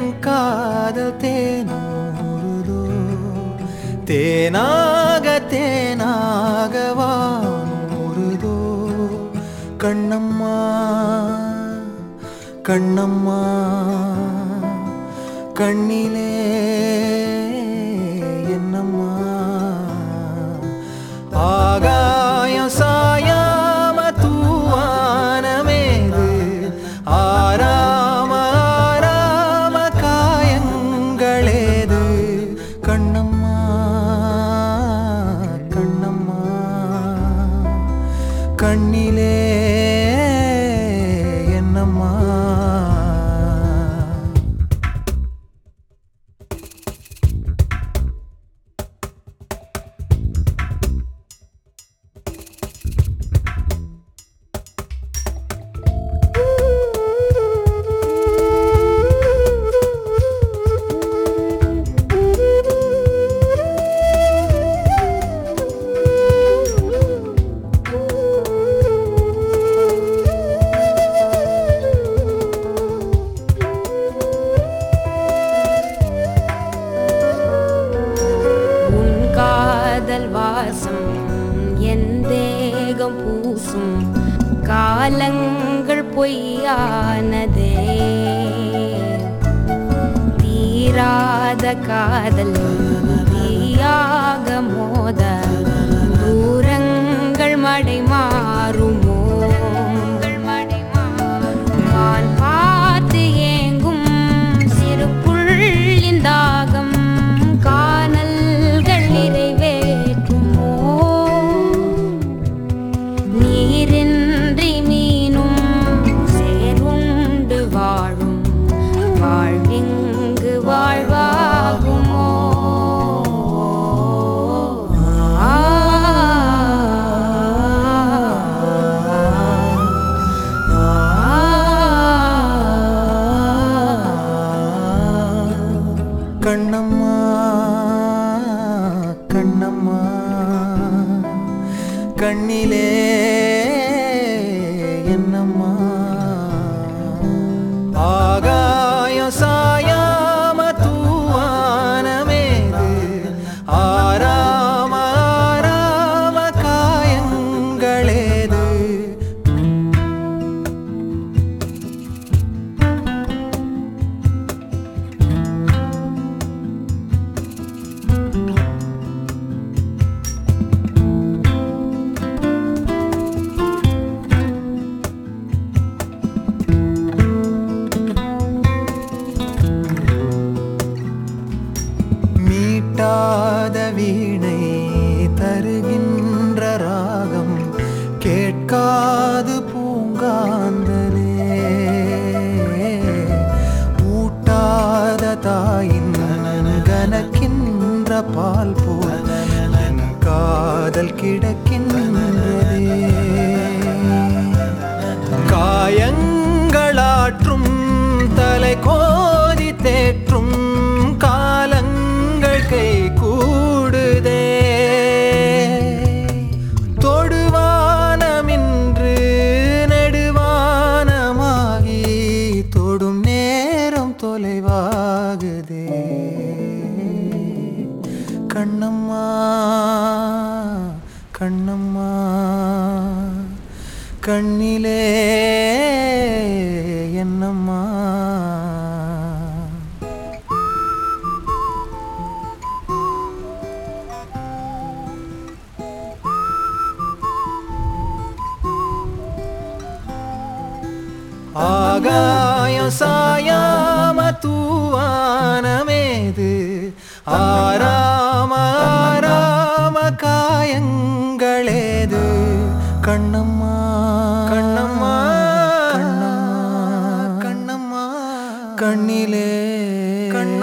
காதல் தேனூறுதோ தேனாக தேனாக வானூறுதோ கண்ணம்மா கண்ணம்மா கண்ணிலே என்னம்மா ஆகாயம் சாயாம தூவானமேது ஆராம ஆராம காயங்களேது கண்ணம்மா கண்ணம்மா கண்ணிலே என்னம்மா உன் காதல் வாசம் என் தேகம் பூசும் காலங்கள் பொய்யானதே தீராத காதல் தீயாக மோத தூரங்கள் மடை மாறுமோ வான் பார்த்து ஏங்கும் சிறு புள்ளின் தாகம் காணல்கள் நிறைவேற்றுமோ நீரின்றி மீனும் சேருண்டு வாழும் வாழ்விங்கு வாழ்வாகுமோ கண்ணம்மா கண்ணம்மா கண்ணிலே என்னம்மா ஆகாயம் சாயாம தூவானமேது ஆராம ஆராம காயங்களேது மீட்டாத வீணை தருகின்ற ராகம் கேட்காது பூங்காந்தலே ஊட்டாத தாயின் கனக்கின்ற பால் போல் என் காதல் கிடக்கின்றதே காயங்களாற்றும் தலை கோதி தேற்றும் காலங்கள் கை கூடுதே தொடுவானமின்று நெடுவானமாகி தொடும் நேரம் தொலைவாகுதே கண்ணம்மா கண்ணம்மா கண்ணிலே என்னம்மா ஆகாயம் சாயாம தூவானமேது ஆராம ஆராம காயங்களேது கண்ணம்மா கண்ணம்மா கண்ணம்மா கண்ணம்மா கண்ணிலே கண்ண